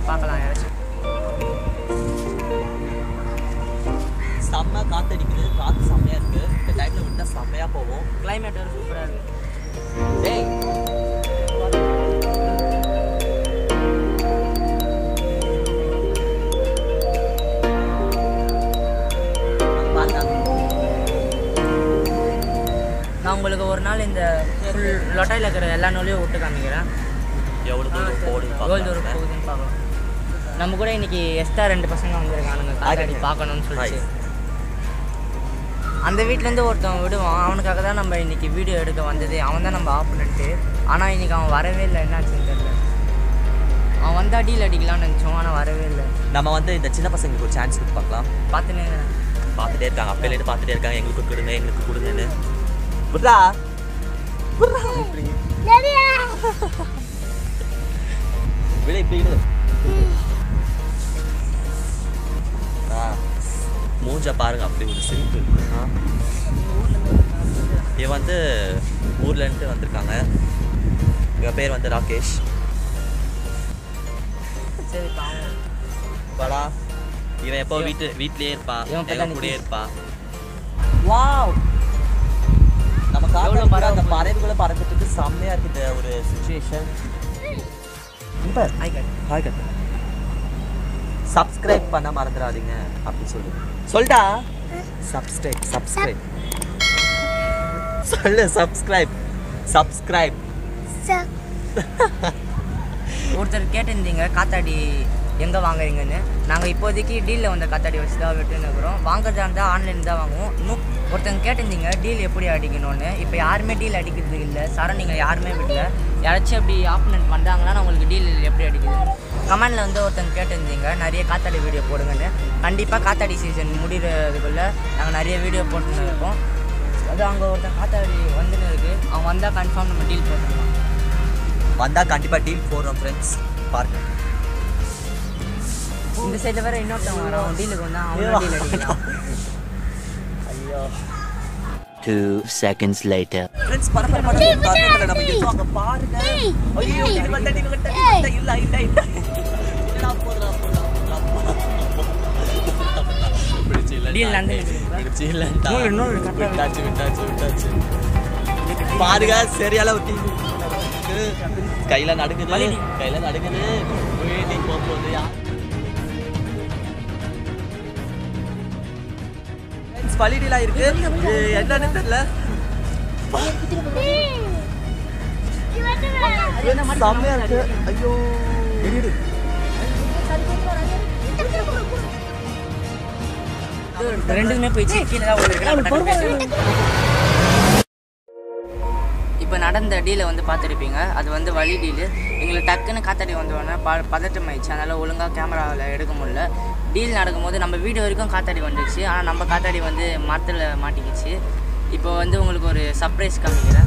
பார்க்கலாம் யாராச்சும் செம்ம காத்தடிக்குது காற்று செம்மையாக இருக்குது இந்த டைமில் விட்டால் செம்மையாக போவோம் கிளைமேட் வேறு சூப்பராக இருக்குது டேய் பாருங்க நான் உங்களுக்கு ஒரு நாள் இந்த ஃபுல் லொட்டையில் இருக்கிற எல்லா நூலையும் விட்டு காமிக்கிறேன் எவ்வளோ தூரம் போடுது எவ்வளோ தூரம் போகுதுன்னு பார்க்கலாம் நம்ம கூட இன்னைக்கு எக்ஸ்ட்ரா ரெண்டு பசங்க வந்திருக்கானுங்க காத்தாடி பார்க்கணும்னு சொல்லிட்டு அந்த வீட்டிலேருந்து ஒருத்தவன் விடுவான் அவனுக்காக தான் நம்ம இன்னைக்கு வீடியோ எடுக்க வந்தது அவன் தான் நம்ம ஆப்பனண்ட்டு ஆனால் இன்னைக்கு அவன் வரவே இல்லை என்னாச்சுன்னு தெரியல அவன் வந்து அடியில் அடிக்கலாம்னு நினச்சோம் ஆனால் வரவே இல்லை நம்ம வந்து இந்த சின்ன பசங்களுக்கு ஒரு சான்ஸ் கொடுத்து பார்க்கலாம் பார்த்துன்னு பார்த்துட்டே இருக்காங்க அப்பையிலேருந்து பார்த்துட்டே இருக்காங்க எங்களுக்கு கொடுங்க எங்களுக்கு கொடுங்கன்னு புட்ரா புட்ரா இப்படி விட இப்படி இடு ஆ மூஞ்ச பாருங்க அப்படி ஒரு சிரிப்பு ஆ இவன் வந்து ஊர்லேருந்து வந்திருக்காங்க இவன் பேர் வந்து ராகேஷ் சரி பாவம் வாடா இவன் எப்போ வீட்டு வீட்லயே இருப்பான் இவன் எங்க இப்பதான் கூடயே இருப்பான் வாவ் நம்ம காலைல எவ்வளவு பாரு அந்த பறவை பறவைக்குள்ள பறக்கிறதுக்கு செம்மையா இருக்கு இந்த ஒரு situation hi cut hi cut subscribe பண்ண மறந்துடாதீங்க அப்படின்னு சொல்லு சொல்டா சப்ஸ்கிரைப் சப்ஸ்கிரைப் சொல்லு சப்ஸ்கிரைப் சப்ஸ்கிரைப் ஒருத்தர் கேட்டிருந்தீங்க காத்தாடி எங்கே வாங்குறீங்கன்னு நாங்கள் இப்போதைக்கு டீலில் வந்த காத்தாடி வச்சு தான் விட்டுன்னு இருக்கிறோம் வாங்குறதா இருந்தால் ஆன்லைன் தான் வாங்குவோம் இன்னும் ஒருத்தங்க கேட்டிருந்தீங்க டீல் எப்படி அடிக்கணும்னு இப்போ யாருமே டீல் அடிக்கிறது இல்லை சரௌண்டிங்கில் யாருமே விடல யாராச்சும் அப்படி ஆப்பனன்ட் பண்ணுறாங்கன்னா உங்களுக்கு டீல் எப்படி அடிக்குது கமெண்டில் வந்து ஒருத்தங்க கேட்டிருந்தீங்க நிறைய காத்தாடி வீடியோ போடுங்கன்னு கண்டிப்பாக காத்தாடி சீசன் முடிகிறதுக்குள்ளே நாங்கள் நிறைய வீடியோ போட்டுன்னு இருக்கோம் அது அங்கே ஒருத்தன் காத்தாடி வந்துன்னு இருக்குது அவன் வந்தால் கன்ஃபார்ம் நம்ம டீல் போட்டுருவோம் வந்தா கண்டிப்பா டீல் போடுறோம் ஃப்ரெண்ட்ஸ் பாருங்க இந்த சைடில் வேற இன்னொருத்தவன் வரான் அவன் டீலுக்கு வந்தா அவன் டீல் அடிக்கலாம் ஐயோ Two seconds later. ஃப்ரெண்ட்ஸ் பரபர படம் பார்க்கறதுல நம்ம இருக்கோம் அங்க பாருங்க ஐயோ இது வந்து நீங்க வந்து இல்ல இல்ல இல்ல இல்லடா போடா போடா பிடிச்சு இல்ல Deal நடந்து பிடிச்சு இல்ல நூறு, நூறு, கரெக்டா விட்டாச்சு விட்டாச்சு விட்டாச்சு பாருங்க சரியால ஒட்டி கையில நடுங்குது வலிடி. கையில நடுங்குது வேண்டி போகுது யா பலிடிலாம் இருக்கு இது என்னன்னு தெரியல செம்மையா இருக்கு ஐயோ எரியுது ரெண்டுமே போயிடுச்சு கீழே தான் விழுந்திருக்கு. இப்போ நடந்த டீலை வந்து பார்த்துருப்பீங்க அது வந்து வழி டீலு எங்களுக்கு டக்குன்னு காத்தாடி வந்தோடனே ப பதட்டம் ஆயிடுச்சு அதனால் ஒழுங்காக கேமராவில் எடுக்க முடியல டீல் நடக்கும்போது நம்ம வீடு வரைக்கும் காத்தாடி வந்துடுச்சு ஆனால் நம்ம காத்தாடி வந்து மரத்தில் மாட்டிக்கிச்சு இப்போ வந்து உங்களுக்கு ஒரு சர்ப்ரைஸ் காமிக்கிறேன்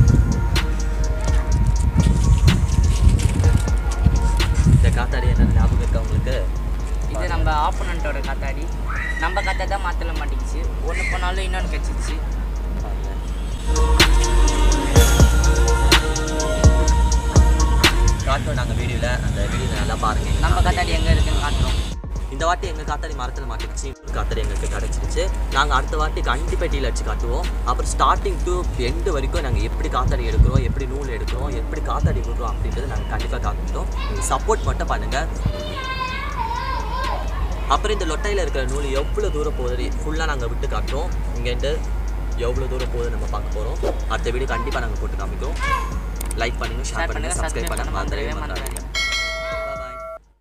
இந்த காத்தாடி என்ன ஞாபகம் இருக்கா உங்களுக்கு இது நம்ம ஆப்போனண்ட்டோட காத்தாடி நம்ம காத்தாடி தான் மரத்தில் மாட்டிக்கிச்சு ஒன்று போனாலும் இன்னொன்று கிடச்சிச்சு காட்டுவோம் நாங்கள் வீடியோவில் அந்த வீடியோவில் நல்லா பாருங்க நம்ம காத்தாடி எங்கே இருக்குன்னு காட்டுறோம் இந்த வாட்டி எங்கள் காத்தாடி மரத்தில் மாட்டிக்கிச்சு இன்னொரு காத்தாடி எங்களுக்கு கிடச்சிருச்சு நாங்கள் அடுத்த வாட்டி கண்டிப்பாக டீல் அடிச்சு காட்டுவோம் அப்புறம் ஸ்டார்டிங் டு எண்டு வரைக்கும் நாங்கள் எப்படி காத்தாடி எடுக்கிறோம் எப்படி நூல் எடுக்கிறோம் எப்படி காத்தாடி விடுறோம் அப்படின்றது நாங்கள் கண்டிப்பாக காட்டுறோம் நீங்கள் சப்போர்ட் மட்டும் பண்ணுங்கள் அப்புறம் இந்த லொட்டையில் இருக்கிற நூல் எவ்வளோ தூரம் போகுது ஃபுல்லாக நாங்கள் விட்டு காட்டுறோம் இங்கேருந்து எவ்வளோ தூரம் போகுது நம்ம பார்க்க போகிறோம் அடுத்த வீடியோ கண்டிப்பாக நாங்கள் போட்டு காமிக்கிறோம் லைக் பண்ணுங்கள் ஷேர் Share பண்ணுங்கள் பண்ணுங்க, சப்ஸ்கிரைப் subscribe பண்ண பண்ண மறந்துடவே மறந்துடவே மறந்துடாதீங்க